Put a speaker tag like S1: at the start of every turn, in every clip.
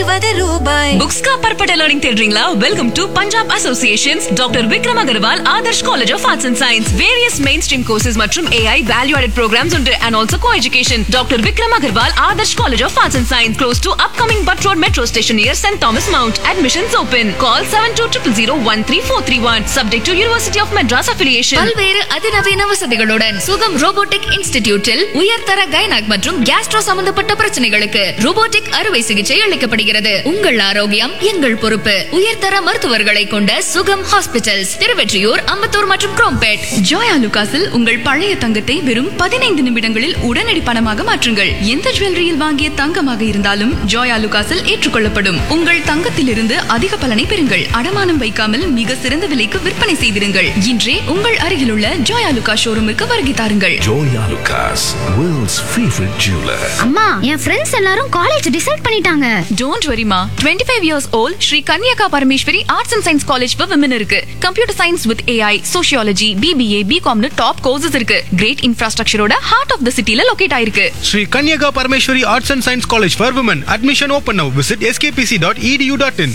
S1: ரூபாய்
S2: बुक्स का परपटा लर्निंग தேடுறீங்களா welcome to Punjab associations doctor Vikram Agarwal Adarsh college of arts and science various mainstream courses மற்றும் ஏஐ வேல்யூ ஆடட் ப்ரோக்ராம்ஸ் உண்டு and also co education doctor Vikram Agarwal Adarsh college of arts and science close to upcoming Butt road metro station near Saint Thomas Mount admissions open call seven two triple zero one three four three one subject to university of Madras affiliation
S3: பல்வேறு அதிநவீன வசதிகளுடன் சுகம் robotic இன்ஸ்டிடியூட்டில் உயர்தர gynaec மற்றும் Castro சம்பந்தப்பட்ட பிரச்சனைகளுக்கு robotic அறுவை சிகிச்சை அளிக்கப்படுகிறது உங்கள் ஆரோக்கியம் எங்கள் பொறுப்பு உயர்தர மருத்துவர்களை கொண்ட சுகம் ஹாஸ்பிட்டல்ஸ் திருவெற்றியூர் அம்பத்தூர் மற்றும் குரோம்பேட்
S4: ஜோயா லுகாஸில் உங்கள் பழைய தங்கத்தை வெறும் பதினைந்து நிமிடங்களில் உடனடி பணமாக மாற்றுங்கள் எந்த ஜுவல்லரியில் வாங்கிய தங்கமாக இருந்தாலும் ஜோயா லுகாஸில் ஏற்றுக்கொள்ளப்படும் உங்கள் தங்கத்திலிருந்து அதிக பலனை பெறுங்கள் அடமானம் வைக்காமல் மிக சிறந்த விலைக்கு விற்பனை செய்திருங்கள் இன்றே உங்கள் அருகிலுள்ள ஜோயா லுகா ஷோரூமுக்கு வருகை தாருங்கள்
S5: Joya Lucas, world's favorite jeweler.
S6: அம்மா என் ஃப்ரெண்ட்ஸ் எல்லாரும் காலேஜ் டிசைட் பண்ணிட்டாங்க
S2: டோன்ட் வரிமா twenty five years old Sri Kanyaka Parameswari arts and science college for women இருக்கு computer science with AI sociology BBA பிகாம்னு டாப் கோர்சஸ் இருக்கு கிரேட் இன்ஃப்ராஸ்ட்ரக்சரோட ஹார்ட் ஆஃப் த சிட்டில லொகேட் ஆயிருக்கு
S7: Sri Kanyaka Parameshwari Arts and Science College for Women. Admission open now. Visit skpc.edu.in.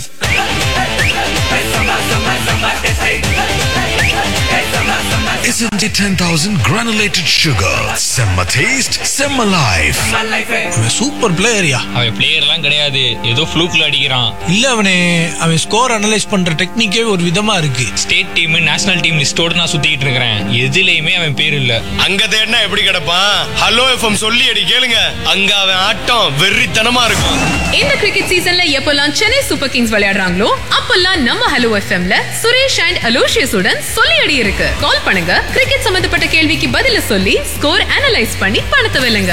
S5: Isn't it 10,000 granulated sugar? Semma taste, Semma life.
S8: அவன் super பிளேயரியா
S9: அவன் பிளேயர்லாம் கிடையாது ஏதோ ஃப்ளூக்ல அடிக்கிறான்
S8: இல்ல அவனே அவன் ஸ்கோர் அனலைஸ் பண்ற டெக்னிக்கே ஒரு விதமா இருக்கு
S9: ஸ்டேட் டீம் நேஷனல் டீம் லிஸ்டோட நான் சுத்திட்டு இருக்கிறேன் எதுலயுமே அவன் பேர் இல்ல
S10: அங்க தேடினா எப்படி கிடப்பான் ஹலோ எஃப்எம் சொல்லி அடி கேளுங்க அங்க அவன் ஆட்டம் வெறித்தனமா இருக்கும்
S11: இந்த கிரிக்கெட் சீசன்ல எப்பெல்லாம் சென்னை சூப்பர் கிங்ஸ் விளையாடுறாங்களோ அப்பெல்லாம் நம்ம ஹலோ எஃப்எம்ல சுரேஷ் அண்ட் அலோஷியஸ் உடன் சொல்லி அடி இருக்கு கால் பண்ணுங்க கிரிக்கெட் சம்பந்தப்பட்ட கேள்விக்கு பதில சொல்லி ஸ்கோர் அனலைஸ் பண்ணி பணத்தை வெல்லுங்க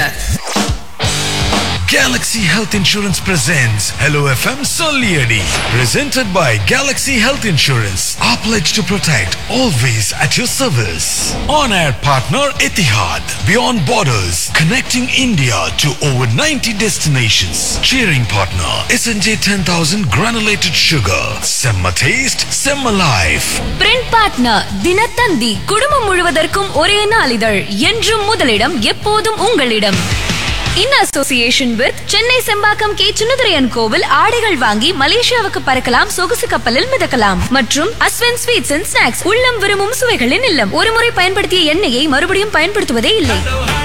S5: Galaxy Health Insurance presents Hello FM Solieri. Presented by Galaxy Health Insurance. Our pledge to protect, always at your service. On air partner Etihad. Beyond borders, connecting India to over 90 destinations. Cheering partner SNJ 10,000 granulated sugar. Semma taste, Semma life.
S3: Print partner Dinathanthi குடும்பம் முழுவதற்கும் ஒரே நாளிதழ் என்றும் முதலிடம் எப்போதும் உங்களிடம் in association with Chennai Sembakkam K Sunathuraiyan கோவில் ஆடைகள் வாங்கி மலேசியாவுக்கு பறக்கலாம் சொகுசு கப்பலில் மிதக்கலாம் மற்றும் அஸ்வன் ஸ்வீட்ஸ் அண்ட் ஸ்நாக்ஸ் உள்ளம் விரும்பும் சுவைகளின் இல்லம் ஒருமுறை பயன்படுத்திய எண்ணெயை மறுபடியும் பயன்படுத்துவதே இல்லை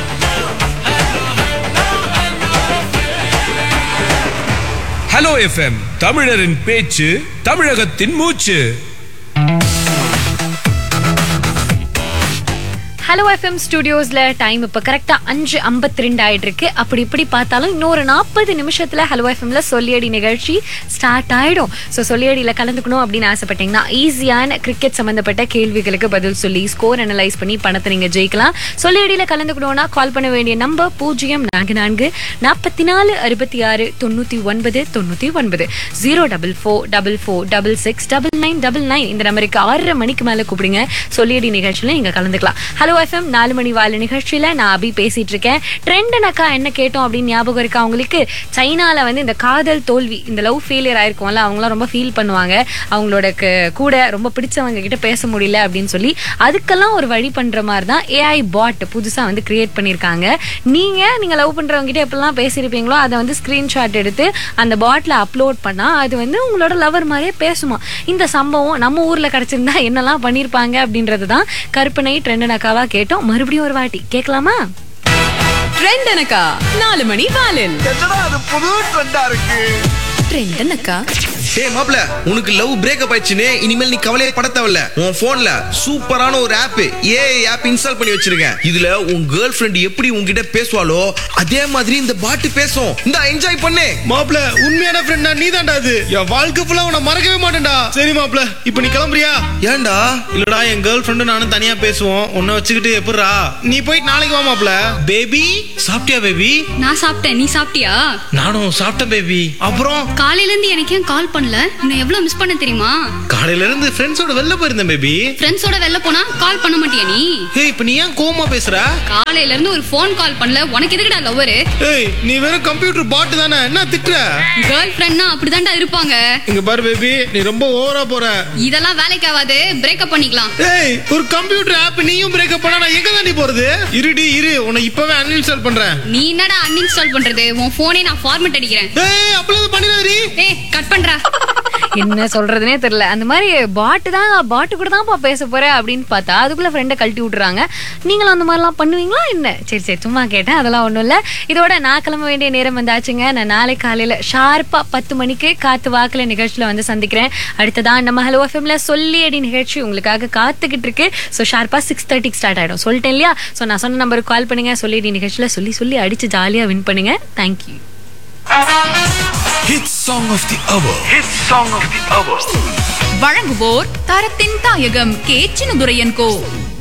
S12: ஹலோ எஃப்எம் தமிழரின் பேச்சு தமிழகத்தின் மூச்சு
S13: ஹலோ எஃப்எம் ஸ்டுடியோஸ்ல டைம் இப்போ கரெக்டா அஞ்சு ஐம்பத்தி ரெண்டு ஆயிட்டு இருக்கு அப்படி இப்படி பார்த்தாலும் இன்னொரு நாற்பது நிமிஷத்துல ஹலோ எஃப்எம்ல சொல்லியடி நிகழ்ச்சி ஸ்டார்ட் ஆயிடும் ஸோ சொல்லியடியில் கலந்துக்கணும் அப்படின்னு ஆசைப்பட்டீங்கன்னா ஈஸியான கிரிக்கெட் சம்பந்தப்பட்ட கேள்விகளுக்கு பதில் சொல்லி ஸ்கோர் அனலைஸ் பண்ணி பணத்தை நீங்க ஜெயிக்கலாம் சொல்லியடியில் கலந்துக்கணும்னா கால் பண்ண வேண்டிய நம்பர் பூஜ்ஜியம் நான்கு நான்கு நாற்பத்தி நாலு அறுபத்தி ஆறு தொண்ணூத்தி ஒன்பது தொண்ணூத்தி ஒன்பது zero double four double four double six double nine double nine இந்த நம்பருக்கு ஆறரை மணிக்கு மேல கூப்பிடுங்க சொல்லியடி நிகழ்ச்சியில நீங்க கலந்துக்கலாம் ஹலோ எஃப்எம் நாலு மணி வாழ நிகழ்ச்சியில நான் அபி பேசிட்டு இருக்கேன் ட்ரெண்ட் அக்கா என்ன கேட்டோம் அப்படின்னு ஞாபகம் இருக்கா அவங்களுக்கு சைனால வந்து இந்த காதல் தோல்வி இந்த லவ் ஃபெயிலியர் ஆயிருக்கும்ல அவங்களாம் ரொம்ப ஃபீல் பண்ணுவாங்க அவங்களோட க- கூட ரொம்ப பிடிச்சவங்க கிட்ட பேச முடியல அப்படின்னு சொல்லி அதுக்கெல்லாம் ஒரு வழி பண்ற மாதிரி தான் ஏஐ பாட் புதுசா வந்து கிரியேட் பண்ணிருக்காங்க நீங்க நீங்க லவ் பண்றவங்க கிட்ட எப்பெல்லாம் பேசியிருப்பீங்களோ அதை வந்து ஸ்கிரீன்ஷாட் எடுத்து அந்த பாட்ல அப்லோட் பண்ணா அது வந்து உங்களோட லவர் மாதிரியே பேசுமா இந்த சம்பவம் நம்ம ஊர்ல கிடைச்சிருந்தா என்னெல்லாம் பண்ணிருப்பாங்க அப்படின்றது தான் கற்பனை ட்ரெண்ட் அக்காவா கேட்டோம் மறுபடியும் ஒரு வாட்டி கேட்கலாமா
S11: ட்ரெண்ட் எனக்கா நாலு மணி வாலில்
S10: அது புது ட்ரெண்டா இருக்கு
S11: ட்ரெண்ட் அக்கா
S14: டேய் மாப்ள உனக்கு லவ் பிரேக்கப் ஆயிடுச்சுன்னு இனிமேல் நீ கவலையே பட தேவையில்ல உன் போன்ல சூப்பரான ஒரு ஆப் ஏஐ ஆப் இன்ஸ்டால் பண்ணி வச்சிருக்கேன் இதுல உன் கேர்ள் ஃப்ரெண்ட் எப்படி உன்கிட்ட பேசுவாளோ அதே மாதிரி இந்த பாட்டு பேசும் இந்த என்ஜாய் பண்ணு
S7: மாப்ள உண்மையான ஃப்ரெண்டா நீ தான்டா அது என் வாழ்க்கை ஃபுல்லா உன்னை மறக்கவே மாட்டேன்டா சரி மாப்ள இப்போ நீ கிளம்புறியா
S14: ஏன்டா
S7: இல்லடா என் கேர்ள் ஃப்ரெண்டு நானும் தனியா பேசுவோம் உன்னை வச்சுக்கிட்டு எப்படிரா நீ போயிட்டு நாளைக்கு வா மாப்ள பேபி சாப்பிட்டியா பேபி
S3: நான் சாப்பிட்டேன் நீ சாப்பிட்டியா
S7: நானும் சாப்பிட்டேன் பேபி அப்புறம்
S3: காலையில இருந்து எனக்கு ஏன் கால்
S1: பண்ணல உன்னை எவ்வளவு மிஸ் பண்ண தெரியுமா
S7: காலையில இருந்து ஃப்ரெண்ட்ஸோட வெளில போயிருந்தேன் பேபி
S1: ஃப்ரெண்ட்ஸோட வெளில போனா கால் பண்ண மாட்டியா நீ
S7: ஏய் இப்ப நீ ஏன் கோமா பேசுற
S1: காலையில இருந்து ஒரு ஃபோன் கால் பண்ணல உனக்கு எதுக்குடா லவ்வரு
S7: ஏய் நீ வெறும் கம்ப்யூட்டர் பாட்டு தானே என்ன திட்டுற
S1: கேர்ள் ஃப்ரெண்ட்னா அப்படிதான்டா இருப்பாங்க
S7: இங்க பாரு பேபி நீ ரொம்ப ஓவரா போற
S1: இதெல்லாம் வேலைக்கு ஆகாது பிரேக்கப் பண்ணிக்கலாம்
S7: ஏய் ஒரு கம்ப்யூட்டர் ஆப் நீயும் பிரேக்கப் பண்ணா நான் எங்க தான் நீ போறது இருடி இரு உன்னை இப்பவே அன்இன்ஸ்டால் பண்றேன்
S1: நீ என்னடா அன்இன்ஸ்டால் பண்றது உன் போனே நான் ஃபார்மேட் அடிக்கிறேன்
S7: ஏய் அப்பளது பண்ணிடாதீ
S1: ஏய் கட் பண்றா
S13: என்ன சொல்றதுனே தெரியல அந்த மாதிரி பாட்டு தான் பாட்டு கூட தான்ப்பா பேச போறேன் அப்படின்னு பார்த்தா அதுக்குள்ள ஃப்ரெண்டை கழட்டி விட்டுறாங்க நீங்களும் அந்த மாதிரிலாம் பண்ணுவீங்களா என்ன சரி சரி சும்மா கேட்டேன் அதெல்லாம் ஒன்றும் இல்லை இதோட நான் கிளம்ப வேண்டிய நேரம் வந்தாச்சுங்க நான் நாளை காலையில் ஷார்ப்பாக பத்து மணிக்கு காத்து வாக்குல நிகழ்ச்சியில் வந்து சந்திக்கிறேன் அடுத்ததான் நம்ம ஹலோ எஃப்எம்ல சொல்லி அடி நிகழ்ச்சி உங்களுக்காக காத்துக்கிட்டு இருக்கு ஸோ ஷார்ப்பாக சிக்ஸ் தேர்ட்டிக்கு ஸ்டார்ட் ஆகிடும் சொல்லிட்டேன் இல்லையா ஸோ நான் சொன்ன நம்பருக்கு கால் பண்ணுங்க சொல்லி அடி நிகழ்ச்சியில் சொல்லி சொல்லி அடிச்சு ஜாலியாக வின் பண்ணுங்க thank you
S5: Hit song of the hour. Hit song of the hour.
S4: வழங்குவோர் தரத்தின் தாயகம் கே சின்னதுரையன் கோ